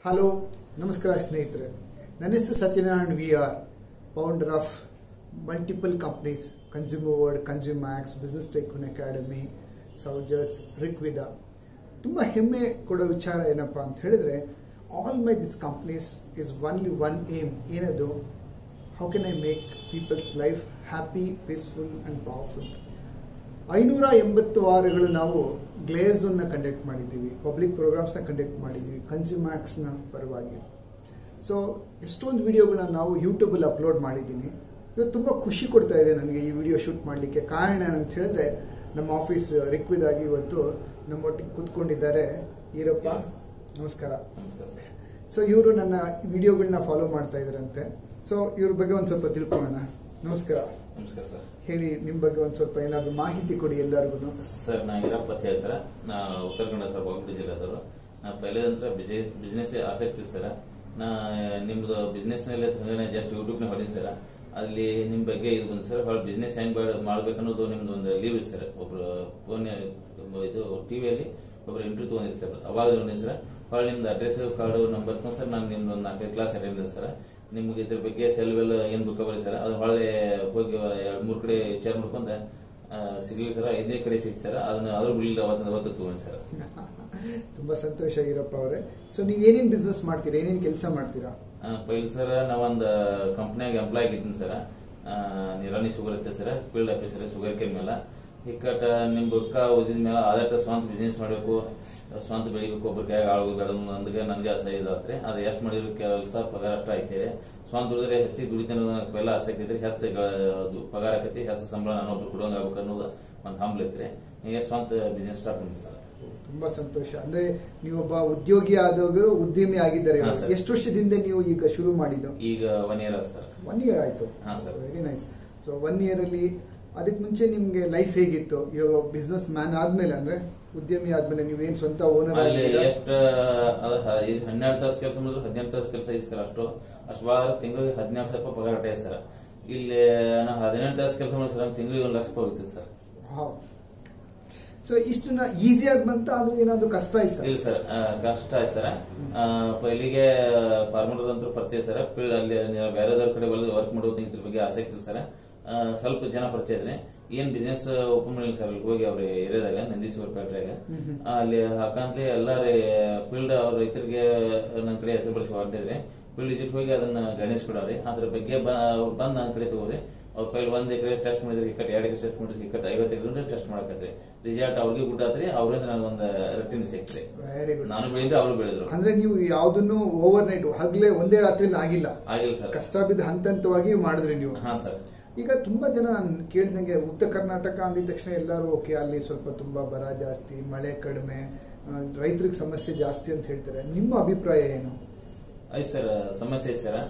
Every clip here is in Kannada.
ಹಲೋ ನಮಸ್ಕಾರ ಸ್ನೇಹಿತರೆ ನನ್ನ ಹೆಸರು Satyanarayan V R founder of multiple companies consumer word Consumax business ಟೆಕ್ಯೂನ್ ಅಕಾಡೆಮಿ ಸೌಜಸ್ ರಿಕ್ವಿದ ತುಂಬ ಹೆಮ್ಮೆ ಕೊಡೋ ವಿಚಾರ ಏನಪ್ಪಾ ಅಂತ ಹೇಳಿದ್ರೆ all my this companies is only one aim ಏನದು how can I make peoples life happy peaceful and powerful ಐನೂರ ಎಂಬತ್ತು ವಾರಗಳು ನಾವು ಗ್ಲೇರ್ಸ್ ನ ಕಂಡಕ್ಟ್ ಮಾಡಿದ್ದೀವಿ ಪಬ್ಲಿಕ್ ಪ್ರೋಗ್ರಾಮ್ಸ್ ನ ಕಂಡಕ್ಟ್ ಮಾಡಿದ್ದೀವಿ ಕನ್ಸ್ಯೂಮ್ಯಾಕ್ಸ್ ನ ಪರವಾಗಿ ಸೊ ಎಷ್ಟೊಂದು ವಿಡಿಯೋಗಳನ್ನ ನಾವು ಯೂಟ್ಯೂಬ್ ಅಲ್ಲಿ ಅಪ್ಲೋಡ್ ಮಾಡಿದ್ದೀನಿ ಇವತ್ತು ತುಂಬಾ ಖುಷಿ ಕೊಡ್ತಾ ಇದೆ ನನಗೆ ಈ ವಿಡಿಯೋ ಶೂಟ್ ಮಾಡಲಿಕ್ಕೆ ಕಾರಣ ಏನಂತ ಹೇಳಿದ್ರೆ ನಮ್ಮ ಆಫೀಸ್ ರಿಕ್ವಿದ್ ಆಗಿ ಇವತ್ತು ನಮ್ಮೊಟ್ಟಿಗೆ ಕೂತ್ಕೊಂಡಿದ್ದಾರೆ ಈರಪ್ಪ ನಮಸ್ಕಾರ ಸೊ ಇವರು ನನ್ನ ವಿಡಿಯೋಗಳನ್ನ ಫಾಲೋ ಮಾಡ್ತಾ ಇದ್ರಂತೆ ಸೊ ಇವ್ರ ಬಗ್ಗೆ ಒಂದ್ ಸ್ವಲ್ಪ ತಿಳ್ಕೊಳ್ಳೋಣ ನಮಸ್ಕಾರ ನಮಸ್ಕಾರ ಸರ್ ಹೇಳಿ ನಿಮ್ ಬಗ್ಗೆ ಒಂದ್ ಸ್ವಲ್ಪ ಏನಾದ್ರು ಮಾಹಿತಿ ಕೊಡಿ ಎಲ್ಲರಿಗೂ ಸರ್ ನಾ ಈರಪ್ಪ ಅಂತ ಹೇಳಿ ಸರ್ ನಾ ಉತ್ತರ ಕನ್ನಡ ಸರ್ ಬಾಗಲಕೋಟೆ ಜಿಲ್ಲೆದವರು ನಾ ಪೈಲೇದಂತ್ರ ಬಿಸ್ನೆಸ್ ಬಿಸ್ನೆಸ್ ಆಸಕ್ತಿ ಸರ್ ನಾ ನಿಮ್ದು ಬಿಸ್ನೆಸ್ ನಲ್ಲಿ ಹಂಗನೆ ಜಸ್ಟ್ ಯೂಟ್ಯೂಬ್ ನ ಹೊಡಿನಿ ಸರ್ ಅಲ್ಲಿ ನಿಮ್ ಬಗ್ಗೆ ಇದು ಬಂದು ಸರ್ ಹೊಳ ಬಿಸ್ನೆಸ್ ಹೆಂಗ್ ಮಾಡ್ಬೇಕು ಅನ್ನೋದು ನಿಮ್ದು ಒಂದು ಲೀವ್ ಇದೆ ಸರ್ ಒಬ್ರು ಫೋನ್ ಇದು ಟಿವಿಯಲ್ಲಿ ಒಬ್ರು ಇಂಟರ್ವ್ಯೂ ತಗೊಂಡಿರಿ ಸರ್ ಅವಾಗ ನೋಡಿ ಸರ್ ಹೊಳ ನಿಮ್ದು ಅಡ್ರೆಸ್ ಕಾರ್ಡು ನಂಬರ್ ಸರ್ ನಾನು ನಿಮ್ದು ಒಂದು ನಾಲ್ಕೈದು ಕ್ಲಾಸ್ ಅಟೆಂಡ್ ಸರ್ ನಿಮ್ಗೆ ಇದ್ರ ಬಗ್ಗೆ ಸೆಲ್ವೆಲ್ ಏನ್ ಬೇಕಾಗ್ರಿ ಸರ್ ಅದು ಹೊಳೆ ಹೋಗಿ ಎರಡ್ ಮೂರ್ ಕಡೆ ವಿಚಾರ ಮಾಡ್ಕೊಂಡ ಸಿಗ್ಲಿ ಸರ್ ಐದನೇ ಕಡೆ ಸಿಗ್ ಸರ್ ಅದನ್ನ ಅದ್ರ ಬಿಲ್ ಅವತ್ತಿನ ಅವತ್ತು ತಗೊಂಡಿ ಸರ್ ತುಂಬಾ ಸಂತೋಷ ಈರಪ್ಪ ಅವರೇ ಸೊ ನೀವ್ ಏನೇನ್ ಬಿಸ್ನೆಸ್ ಮಾಡ್ತೀರಾ ಏನೇನ್ ಕೆಲಸ ಮಾಡ್ತೀರಾ ಪೈಲ್ ಸರ್ ನಾವೊಂದು ಕಂಪ್ನಿಯಾಗ ಎಂಪ್ಲಾಯ್ ಆಗಿದ್ದೀನಿ ಸರ್ ನಿರಾಣಿ ಶುಗರ್ ಐತೆ sir field officer sugar cane ಮೇಲೆ ಹಿಕ್ಕಟ ನಿಮ್ ಬುಕ್ಕ ಓದಿದ ಮೇಲೆ ಆದಷ್ಟ ಸ್ವಂತ ಬಿಸ್ನೆಸ್ ಮಾಡಬೇಕು ಸ್ವಂತ ಬೆಳಿಬೇಕು ಒಬ್ಬರ ಕೈಯಾಗ ಆಳುಗಳು ಅಂದಾಗ ನನಗೆ ಅಸಹ್ಯ ಇದಾತ್ರಿ ಅದು ಎಷ್ಟು ಮಾಡಿದ್ರು ಕೆಲಸ ಪಗಾರ ಅಷ್ಟ ಐತೇಳಿ ಸ್ವಂತ ದುಡಿದ್ರೆ ಹೆಚ್ಚಿಗೆ ದುಡಿತೇನೆ ಪೆಲ್ಲ ಆಸಕ್ತಿ ಐತ್ರಿ ಹೆಚ್ಚು ಪಗಾರ ಆಕತಿ ಹೆಚ್ಚು ಸಂಬಳ ನಾನೊಬ್ರು ಕೊಡೋಂಗ ಆಗ್ಬೇಕು ಅನ್ನೋದು ಒಂದು ಹಂಬಲ ಐತ್ರಿ ಹೀಗೆ ಸ್ವಂತ ಬಿಸ್ನೆಸ್ ಸ್ಟಾರ್ಟ್ ಮಾಡಿ ಸರ್ ತುಂಬಾ ಸಂತೋಷ ಅಂದ್ರೆ ನೀವೊಬ್ಬ ಉದ್ಯೋಗಿ ಆದವರು ಉದ್ಯಮಿ ಆಗಿದ್ದಾರೆ ಹಾ, ಸರ್. ಎಷ್ಟು ವರ್ಷದಿಂದ ನೀವು ಈಗ ಶುರು ಮಾಡಿದ್ದು ಈಗ one year sir one year ಆಯ್ತು ಹಾ, sir. Very nice so one year ಅಲ್ಲಿ ಅದಕ್ಕೆ ಮುಂಚೆ ನಿಮ್ಗೆ ಲೈಫ್ ಹೇಗಿತ್ತು ಇವಾಗ ಬಿಸ್ನೆಸ್ ಮ್ಯಾನ್ ಆದ್ಮೇಲೆ ಅಂದ್ರೆ ಉದ್ಯಮಿ ಆದ್ಮೇಲೆ ನೀವೇನ್ ಸ್ವಂತ ಓನರ್ ಅಲ್ಲಿ ಎಷ್ಟ ಅದ ಹ- ಇದು ಹನ್ನೆರಡು ತಾಸು ಕೆಲಸ ಮಾಡಿದ್ರು ಹದಿನೆಂಟು ತಾಸು ಕೆಲಸ ಐತಿ ಸರ್ ಅಷ್ಟು ಅಷ್ಟು ವಾರ ತಿಂಗಳಿಗೆ ಹದಿನೆಂಟು ಸಾವಿರ ರೂಪಾಯಿ ಪಗಾರ ಅಟ್ಟೆ ಸರ್ ಇಲ್ಲಿ ನಾ ಹದಿನೆಂಟು ತಾಸು ಕೆಲಸ ಮಾಡಿ ಸರ್ ತಿಂಗಳಿಗೆ ಒಂದು ಲಕ್ಷ ರೂಪಾಯಿ ಹೋಗ್ತದೆ ಸರ್ ಸೊ ಇಷ್ಟನ್ನ ಈಸಿಯಾಗಿ ಬಂತ ಆದ್ರೆ ಏನಾದ್ರು ಕಷ್ಟ ಆಯ್ತಾ ಇಲ್ಲ ಸರ್ ಆ, ಕಷ್ಟ ಆಯ್ತು ಸರ್ ಪೈಲಿಗೆ ಫಾರ್ಮರ್ ಅಂತೂ ಪರಿಚಯ ಸರ್ ಫೀಲ್ಡ್ ಅಲ್ಲಿ ಬೇರೆದವ್ರ ಕಡೆ ವರ್ಕ್ ಮಾಡೋದು ಇದ್ರ ಬಗ್ಗೆ ಆಸಕ್ತಿ ಇದೆ ಸರ್ ಆ, ಸ್ವಲ್ಪ ಜನ ಪರಿಚಯ ಇದ್ರೆ ಏನ್ ಬಿಸ್ನೆಸ್ ಓಪನ್ ಮಾಡಿಲ್ಲ ಸರ್ ಅಲ್ಲಿ ಹೋಗಿ ಅವ್ರ ಏರಿಯಾದಾಗ ನಂದೀಶ್ವರ ಫ್ಯಾಕ್ಟ್ರಿಯಾಗ ಅಲ್ಲಿ ಹಾಕಂತಲೇ ಎಲ್ಲಾರ ಫೀಲ್ಡ್ ಅವ್ರ ರೈತರಿಗೆ ನನ್ನ ಕಡೆ ಹೆಸರು ಬಳಸಿ ಹೊರಟಿದ್ರೆ ಫೀಲ್ಡ್ ವಿಸಿಟ್ ಹೋಗಿ ಅದನ್ನ ಗಣೇಶ್ ಕೊಡವ್ರಿ ಅದ್ರ ಬಗ್ಗೆ ಬ- ಅವ್ರು ಬಂದ್ ನನ್ನ ಕಡೆ ತಗೋರಿ ಅವ್ರ ಫೈಲ್ ಒಂದ್ ಎಕರೆ ಟೆಸ್ಟ್ ಮಾಡಿದ್ರೆ ಇಕ್ಕಟ್ ಎರಡು ಎಕರೆ ಟೆಸ್ಟ್ ಮಾಡಿದ್ರೆ ಇಕ್ಕಟ್ ಐವತ್ತು ಎಕರೆ ಟೆಸ್ಟ್ ಮಾಡಕತ್ರಿ ರಿಸಲ್ಟ್ ಅವ್ರಿಗೆ ಗುಡ್ ಆತ್ರಿ ಅವರಿಂದ ನನಗೊಂದು ರೆಟಿನ್ ಸಿಕ್ತ್ರಿ ವೆರಿ ಗುಡ್ ನಾನು ಬೆಳೆದ್ರೆ ಅವರು ಬೆಳೆದ್ರು ಅಂದ್ರೆ ನೀವು ಯಾವ್ದನ್ನು ಓವರ್ ನೈಟ್ ಹಗ್ಲೇ ಒಂದೇ ರಾತ್ರಿಲಿ ಆಗಿಲ್ಲ ಆಗಿಲ್ಲ ಸರ್ ಕಷ್ಟ ಬಿದ್ದು ಹಂತ ಹಂತವಾಗಿ ಮಾಡಿದ್ರಿ ನೀವು ಹಾ ಸರ್ ಈಗ ತುಂಬಾ ಜನ ನಾನು ಕೇಳಿದಂಗೆ ಉತ್ತರ ಕರ್ನಾಟಕ ಅಂದಿದ ತಕ್ಷಣ ಎಲ್ಲರೂ ಓಕೆ ಅಲ್ಲಿ ಸ್ವಲ್ಪ ತುಂಬಾ ಬರ ಜಾಸ್ತಿ ಮಳೆ ಕಡಿಮೆ ರೈತರಿಗೆ ಸಮಸ್ಯೆ ಜಾಸ್ತಿ ಅಂತ ಹೇಳ್ತಾರೆ ನಿಮ್ಮ ಅಭಿಪ್ರಾಯ ಏನು ಐತ್ ಸರ್ ಸಮಸ್ಯೆ ಐತೆ ಸರ್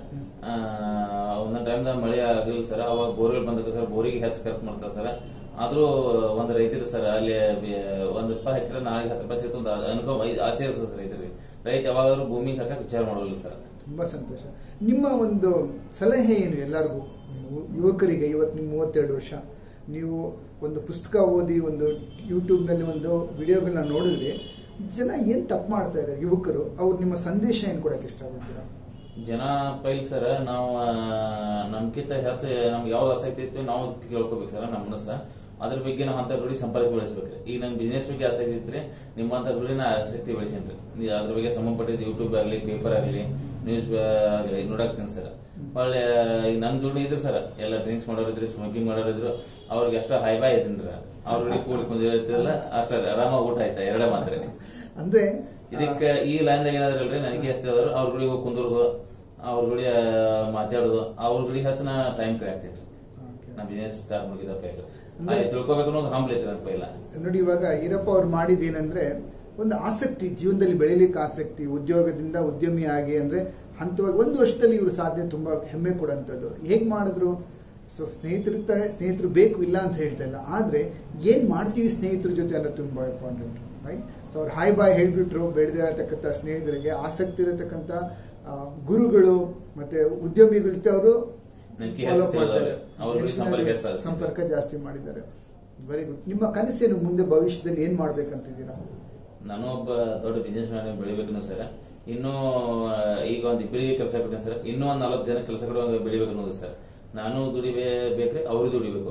ಒಂದೊಂದ್ ಟೈಮ್ದಾಗ ಮಳೆ ಆಗಿಲ್ಲ ಸರ್ ಅವಾಗ ಬೋರ್ವೆಲ್ ಬಂದಾಗ ಸರ್ ಬೋರಿಗೆ ಹೆಚ್ಚು ಖರ್ಚು ಮಾಡ್ತಾರೆ ಸರ್ ಆದ್ರೂ ಒಂದು ರೈತರು ಸರ್ ಅಲ್ಲಿ ಬಿ- ಒಂದ್ ರೂಪಾಯಿ ಹಾಕಿದ್ರೆ ನಾಳೆಗೆ ಹತ್ತು ರೂಪಾಯಿ ಸಿಗುತ್ತೆ ಒಂದು ಅನುಕೋ ಆಸೆ ಇರ್ತದೆ ಸರ್ ರೈತರಿಗೆ ರೈತ ಯಾವಾಗಾದ್ರೂ ಭೂಮಿಗೆ ಹಾಕಕ್ ವಿಚಾರ ಮಾಡೋಲ್ಲ ಸರ್ ತುಂಬಾ ಸಂತೋಷ ನಿಮ್ಮ ಒಂದು ಸಲಹೆ ಏನು ಎಲ್ಲರಿಗೂ ಯುವಕರಿಗೆ ಇವತ್ತು ನಿಮ್ ಮೂವತ್ತೆರಡು ವರ್ಷ ನೀವು ಒಂದು ಪುಸ್ತಕ ಓದಿ ಒಂದು ಯೂಟ್ಯೂಬ್ ನಲ್ಲಿ ಒಂದು ವಿಡಿಯೋಗಳನ್ನ ನೋಡಿದ್ರೆ ಜನ ಏನ್ ತಪ್ಪು ಮಾಡ್ತಾ ಇದ್ದಾರೆ ಯುವಕರು ಅವ್ರು ನಿಮ್ಮ ಸಂದೇಶ ಏನ್ ಕೊಡಕ್ಕೆ ಇಷ್ಟಪಡ್ತೀರಾ ಜನ ಪೈಲ್ ಸರ್ ನಾವು ಆ, ನಮ್ಕಿಂತ ಹೆಚ್ಚು ನಮ್ಗೆ ಯಾವ್ದು ಆಸಕ್ತಿ ಇತ್ತು ನಾವು ಕೇಳ್ಕೊಬೇಕು ಸರ್ ನಮ್ಮ ಮನಸ್ಸ ಅದ್ರ ಬಗ್ಗೆ ನಾವು ಅಂತ ಜೋಡಿ ಸಂಪರ್ಕ ಬೆಳೆಸ್ಬೇಕ್ರಿ ಈಗ ನನ್ ಬಿಸ್ನೆಸ್ ಬಗ್ಗೆ ಆಸಕ್ತಿ ಇತ್ರಿ ನಿಮ್ಮಂತ ಜೋಡಿ ನಾ ಆಸಕ್ತಿ ಬೆಳೆಸೇನ್ರಿ ನೀವ್ ಅದ್ರ ಬಗ್ಗೆ ಸಂಬಂಧಪಟ್ಟಿದ್ದು ಯೂಟ್ಯೂಬ್ ಆಗಲಿ ಪೇಪರ್ ಆಗಲಿ ನ್ಯೂಸ್ ಆಗಲಿ ನೋಡಾಕ್ತೀನಿ ಸರ್ ಒಳ್ಳೆ ಈಗ ನನ್ ಜೋಡಿ ಇದ್ರು ಸರ್ ಎಲ್ಲ ಡ್ರಿಂಕ್ಸ್ ಮಾಡೋರು ಇದ್ರಿ ಸ್ಮೋಕಿಂಗ್ ಮಾಡೋರು ಇದ್ರು ಅವ್ರಿಗೆ ಅಷ್ಟ ಹೈ ಬಾಯ್ ಇದ್ದೀನಿ ಅವ್ರ ಜೋಡಿ ಕೂಡಿ ಕುಂದಿರ್ತಿರಲ್ಲ ಅಷ್ಟ ಆರಾಮಾಗಿ ಊಟ ಆಯ್ತಾ ಎರಡೇ ಮಾತ್ರ ಅಂದ್ರೆ ಇದಕ್ಕೆ ಈ ಲೈನ್ದಾಗ ಏನಾದ್ರಲ್ರಿ ನನಗೆ ಎಷ್ಟು ಅದಾರು ಅವ್ರ ಜೋಡಿ ಹೋಗಿ ಕುಂದಿರೋದು ಅವ್ರ ಜೋಡಿ ಆ, ಮಾತಾಡೋದು ಅವ್ರ ಜೋಡಿ ಹೆಚ್ಚು ನಾ ಟೈಮ್ ಕಡೆ ಆಗ್ತೈತ್ರಿ Okay. ನಾ ಬಿಸ್ನೆಸ್ ಸ್ಟಾರ್ಟ್ ಮಾಡಿದಪ್ಪ ಇಲ್ಲ ಅಲ್ಲಿ ತಿಳ್ಕೊಬೇಕು ಅನ್ನೋದು ಹಂಬಲ್ ಐತ್ರಿ ನನ್ನ ಪೈಲ ನೋಡಿ ಇವಾಗ ಈರಪ್ಪ ಅವ್ರು ಮಾಡಿದ್ದೇನಂದ್ರೆ ಒಂದು ಆಸಕ್ತಿ ಜೀವನದಲ್ಲಿ ಬೆಳಿಲಿಕ್ಕೆ ಆಸಕ್ತಿ ಉದ್ಯೋಗದಿಂದ ಉದ್ಯಮಿ ಆಗಿ ಅಂದ್ರೆ ಹಂತವಾಗಿ ಒಂದು ವರ್ಷದಲ್ಲಿ ಇವರು ಸಾಧನೆ ತುಂಬಾ ಹೆಮ್ಮೆ ಕೊಡಂತದ್ದು ಹೇಗ್ ಮಾಡಿದ್ರು ಸೊ ಸ್ನೇಹಿತರಿರ್ತಾರೆ ಸ್ನೇಹಿತರು ಬೇಕು ಇಲ್ಲ ಅಂತ ಹೇಳ್ತಾ ಇಲ್ಲ ಆದ್ರೆ ಏನ್ ಮಾಡ್ತೀವಿ ಸ್ನೇಹಿತರ ಜೊತೆ ಅನ್ನೋದು ತುಂಬಾ ಇಂಪಾರ್ಟೆಂಟ್ ರೈಟ್ ಸೊ ಅವ್ರು ಹಾಯ್ ಬಾಯ್ ಹೇಳ್ಬಿಟ್ರು ಬೆಳೆದೇ ಇರತಕ್ಕಂಥ ಸ್ನೇಹಿತರಿಗೆ ಆಸಕ್ತಿ ಇರತಕ್ಕಂಥ ಆ, ಗುರುಗಳು ಮತ್ತೆ ಉದ್ಯಮಿಗಳ ಜೊತೆ ಅವರು ನಂಬಿಕೆ follow ಹೆಚ್ಚು ಮಾಡ್ತಾರೆ. ತಿಳಿದವ್ರೆ. ಅವ್ರ ಜೊತೆ ಸಂಪರ್ಕ ಹೆಚ್ಚು ಸಂಪರ್ಕ ಜಾಸ್ತಿ ಮಾಡಿದ್ದಾರೆ ವೆರಿ ಗುಡ್ ನಿಮ್ಮ ಕನಸೇನು ಮುಂದೆ ಭವಿಷ್ಯದಲ್ಲಿ ಏನ್ ಮಾಡ್ಬೇಕಂತಿದ್ದೀರಾ ನಾನು ಒಬ್ಬ ದೊಡ್ಡ ಬಿಸ್ನೆಸ್ ಮ್ಯಾನ್ ಬೆಳಿಬೇಕು ಸರ್ ಇನ್ನೂ ಆ, ಈಗ ಒಂದ್ ಇಬ್ಬರಿಗೆ ಕೆಲಸ ಕೊಟ್ಟೆ ಸರ್ ಇನ್ನೂ ಒಂದ್ ನಲವತ್ತು ಜನ ಕೆಲಸ ಕೊಡುವಾಗ ಬೆಳಿಬೇಕು ಅನ್ನೋದು ಸರ್ ನಾನು ದುಡಿಬೇಕ್ರಿ ಅವರು ದುಡಿಬೇಕು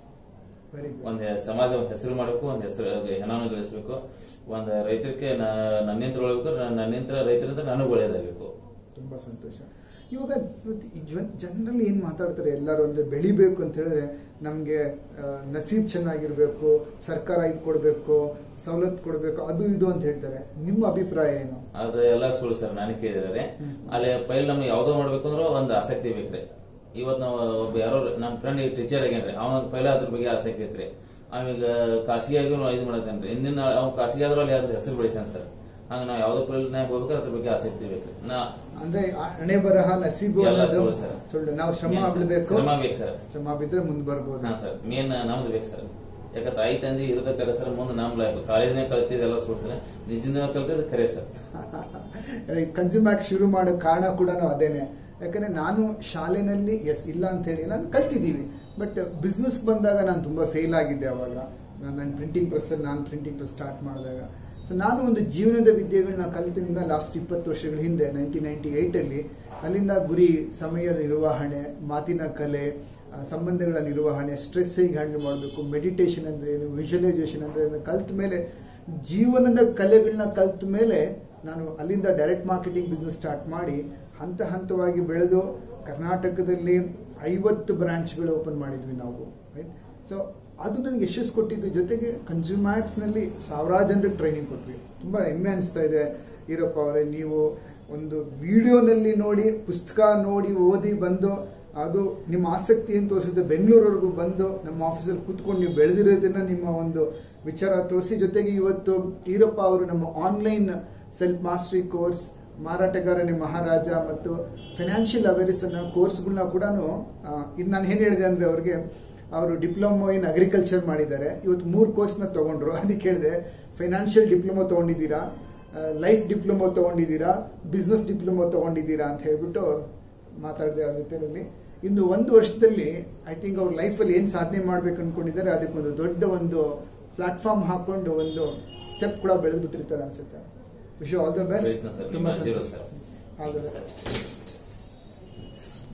ವೆರಿ ಗುಡ್ ಒಂದ್ ಸಮಾಜ ಹೆಸರು ಮಾಡಬೇಕು ಒಂದ್ ಹೆಸರು ಹೆಣಾನು ಗಳಿಸ್ಬೇಕು ಒಂದ್ ರೈತರಿಗೆ ನನ್ನಿಂತ ಒಳ್ಬೇಕು ನನ್ನಿಂತ ರೈತರಿಂದ ನನಗೂ ಒಳ್ಳೇದಾಗಬೇಕು ತುಂಬಾ ಸಂತೋಷ ಇವಾಗ ಜನರಲ್ ಏನ್ ಮಾತಾಡ್ತಾರೆ ಎಲ್ಲರೂ ಅಂದ್ರೆ ಬೆಳಿಬೇಕು ಅಂತ ಹೇಳಿದ್ರೆ ನಮ್ಗೆ ಆ, ನಸೀಬ್ ಚೆನ್ನಾಗಿರ್ಬೇಕು ಸರ್ಕಾರ ಇದು ಕೊಡ್ಬೇಕು ಸವಲತ್ತು ಕೊಡ್ಬೇಕು ಅದು ಇದು ಅಂತ ಹೇಳ್ತಾರೆ ನಿಮ್ಮ ಅಭಿಪ್ರಾಯ ಏನು ಅದು ಎಲ್ಲ ಸುಳ್ಳು ಸರ್ ನಾನು ಕೇಳಿದ್ರೆ ಅಲ್ಲಿ ಪೈಲ್ ನಮ್ಗೆ ಯಾವ್ದೋ ಮಾಡ್ಬೇಕು ಅಂದ್ರೆ ಒಂದ್ ಆಸಕ್ತಿ ಬೇಕ್ರಿ ಇವತ್ ನಾವು ಒಬ್ಬ ಯಾರೋ ನಮ್ಮ ಫ್ರೆಂಡ್ ಟೀಚರ್ ಆಗ್ಯಾನ್ರಿ ಅವಾಗ ಪೈಲ ಅದ್ರ ಬಗ್ಗೆ ಆಸಕ್ತಿ ಐತ್ರಿ ಅವೀಗ ಖಾಸಗಿಯಾಗಿ ಇದು ಮಾಡತ್ತೇನ್ರಿ ಹಿಂದಿನ ಅವ್ನು ಖಾಸಗಿ ಆದ್ರೂ ಅಲ್ಲಿ ಅದ್ರ ಹೆಸರು ಬೆಳೆಸ್ಯಾನ ಸರ್ ಹಂಗ ನಾವು ಯಾವ್ದೋ ಫೀಲ್ಡ್ನಾಗ ಹೋಗ್ಬೇಕಾದ್ರೆ ಅದ್ರ ಬಗ್ಗೆ ಆಸಕ್ತಿ ಬೇಕ್ರಿ ನಾ ಅಂದ್ರೆ ಆ ಹಣೆ ಬರಹ ನಸೀಬು ಎಲ್ಲ ಅನ್ನೋದು ಸುಳ್ಳು ಸರ್. ಸುಳ್ಳು ನಾವು ಶ್ರಮ ಮೇನ್ ಸರ್. ಬಿಡಬೇಕು ಶ್ರಮ ಬೇಕು ಸರ್ ಶ್ರಮ ಬಿದ್ರೆ ಮುಂದೆ ಬರ್ಬೋದು ಹಾ ಸರ್ ಮೇನ್ ನಮ್ದು ಬೇಕು ಸರ್ ಯಾಕ ತಾಯಿ ತಂದೆ ಇರೋದಕ್ಕೆ ಸರ್ ಮುಂದೆ ನಮ್ ಲೈಫ್ ಕಾಲೇಜ್ನಾಗ ಕಲ್ತಿದ್ದೆಲ್ಲ ಸುಳ್ಳು ಸರ್ ನಿಜದಿಂದ ಕಲ್ತಿದ್ದು ಖರೆ ಸರ್ ಕನ್ಸ್ಯೂಮ್ಯಾಕ್ ಶುರು ಮಾಡೋ ಕಾರಣ ಕೂಡ ಅದೇನೆ ಯಾಕಂದ್ರೆ ನಾನು ಶಾಲೆನಲ್ಲಿ ಎಸ್ ಇಲ್ಲ ಅಂತ ಹೇಳಿಲ್ಲ ಕಲ್ತಿದ್ದೀವಿ ಬಟ್ ಬಿಸ್ನೆಸ್ ಬಂದಾಗ ನಾನು ತುಂಬಾ ಫೇಲ್ ಆಗಿದ್ದೆ ಅವಾಗ ನನ್ನ ಪ್ರಿಂಟಿಂಗ್ ಪ್ರೆಸ್ ನಾನು ಪ್ರಿಂಟಿಂಗ್ ಪ್ರೆಸ್ ಸ್ಟಾರ್ಟ್ ಮಾಡಿದಾಗ ಸೊ ನಾನು ಒಂದು ಜೀವನದ ವಿದ್ಯೆಗಳನ್ನ ಕಲಿತಿನಿಂದ ಲಾಸ್ಟ್ ಇಪ್ಪತ್ತು ವರ್ಷಗಳ ಹಿಂದೆ ನೈನ್ಟೀನ್ ನೈನ್ಟಿ ಏಟಲ್ಲಿ ಅಲ್ಲಿಂದ ಗುರಿ ಸಮಯದ ನಿರ್ವಹಣೆ ಮಾತಿನ ಕಲೆ ಆ, ಸಂಬಂಧಗಳ ನಿರ್ವಹಣೆ ಸ್ಟ್ರೆಸ್ ಹೇಗೆ ಹ್ಯಾಂಡಲ್ ಮಾಡಬೇಕು ಮೆಡಿಟೇಷನ್ ಅಂದ್ರೆ ಏನು ವಿಜುವಲೈಸೇಷನ್ ಅಂದ್ರೆ ಏನು ಕಲ್ತ ಮೇಲೆ ಜೀವನದ ಕಲೆಗಳನ್ನ ಕಲ್ತ ಮೇಲೆ ನಾನು ಅಲ್ಲಿಂದ ಡೈರೆಕ್ಟ್ ಮಾರ್ಕೆಟಿಂಗ್ ಬಿಸ್ನೆಸ್ ಸ್ಟಾರ್ಟ್ ಮಾಡಿ ಹಂತ ಹಂತವಾಗಿ ಬೆಳೆದು ಕರ್ನಾಟಕದಲ್ಲಿ ಐವತ್ತು ಬ್ರಾಂಚ್ಗಳು ಓಪನ್ ಮಾಡಿದ್ವಿ ನಾವು ರೈಟ್ ಸೊ ಅದು ನನಗೆ ಯಶಸ್ಸು ಕೊಟ್ಟಿದ್ದು ಜೊತೆಗೆ ಕನ್ಸ್ಯೂಮ್ಯಾಕ್ಸ್ ನಲ್ಲಿ ಸಾವಿರಾರು ಜನರಿಗೆ ಟ್ರೈನಿಂಗ್ ಕೊಟ್ವಿ ತುಂಬಾ ಹೆಮ್ಮೆ ಅನಿಸ್ತಾ ಇದೆ ಈರಪ್ಪ ಅವರೇ ನೀವು ಒಂದು ವಿಡಿಯೋನಲ್ಲಿ ನೋಡಿ ಪುಸ್ತಕ ನೋಡಿ ಓದಿ ಬಂದು ಅದು ನಿಮ್ಮ ಆಸಕ್ತಿ ಏನು ತೋರಿಸಿದ್ರೆ ಬೆಂಗಳೂರವರೆಗೂ ಬಂದು ನಮ್ಮ ಆಫೀಸಲ್ಲಿ ಕೂತ್ಕೊಂಡು ನೀವು ಬೆಳೆದಿರೋದನ್ನ ನಿಮ್ಮ ಒಂದು ವಿಚಾರ ತೋರಿಸಿ ಜೊತೆಗೆ ಇವತ್ತು ಈರಪ್ಪ ಅವರು ನಮ್ಮ ಆನ್ಲೈನ್ ಸೆಲ್ಫ್ ಮಾಸ್ಟರಿ ಕೋರ್ಸ್ ಮಾರಾಟಗಾರನೇ ಮಹಾರಾಜ ಮತ್ತು ಫೈನಾನ್ಷಿಯಲ್ ಅವೇರ್ನೆಸ್ ಅನ್ನೋ ಕೋರ್ಸ್ಗಳನ್ನ ಕೂಡ ಇದು ನಾನು ಏನ್ ಹೇಳಿದೆ ಅಂದ್ರೆ ಅವ್ರಿಗೆ ಅವರು ಡಿಪ್ಲೊಮೊ ಇನ್ ಅಗ್ರಿಕಲ್ಚರ್ ಮಾಡಿದ್ದಾರೆ ಇವತ್ತು ಮೂರು ಕೋರ್ಸ್ನ ತಗೊಂಡ್ರು ಅದಕ್ಕೆ ಹೇಳಿದೆ ಫೈನಾನ್ಷಿಯಲ್ ಡಿಪ್ಲೊಮೊ ತಗೊಂಡಿದ್ದೀರಾ ಲೈಫ್ ಡಿಪ್ಲೊಮೊ ತಗೊಂಡಿದ್ದೀರಾ ಬಿಸ್ನೆಸ್ ಡಿಪ್ಲೊಮೊ ತಗೊಂಡಿದ್ದೀರಾ ಅಂತ ಹೇಳ್ಬಿಟ್ಟು ಮಾತಾಡಿದೆ ಅವ್ರ ಜೊತೆನಲ್ಲಿ ಇನ್ನು ಒಂದು ವರ್ಷದಲ್ಲಿ ಐ ಥಿಂಕ್ ಅವ್ರ ಲೈಫಲ್ಲಿ ಏನ್ ಸಾಧನೆ ಮಾಡ್ಬೇಕು ಅನ್ಕೊಂಡಿದ್ದಾರೆ ಅದಕ್ಕೊಂದು ದೊಡ್ಡ ಒಂದು ಪ್ಲಾಟ್ಫಾರ್ಮ್ ಹಾಕೊಂಡು ಒಂದು ಸ್ಟೆಪ್ ಕೂಡ ಬೆಳೆದು ಬಿಟ್ಟಿರ್ತಾರೆ ಅನ್ಸುತ್ತೆ ವಿಶ್ ಆಲ್ ದ ಬೆಸ್ಟ್ ಪ್ರಯತ್ನ ಸರ್ ನಿಮ್ಮ ಆಶೀರ್ವಾದ sir all the sir best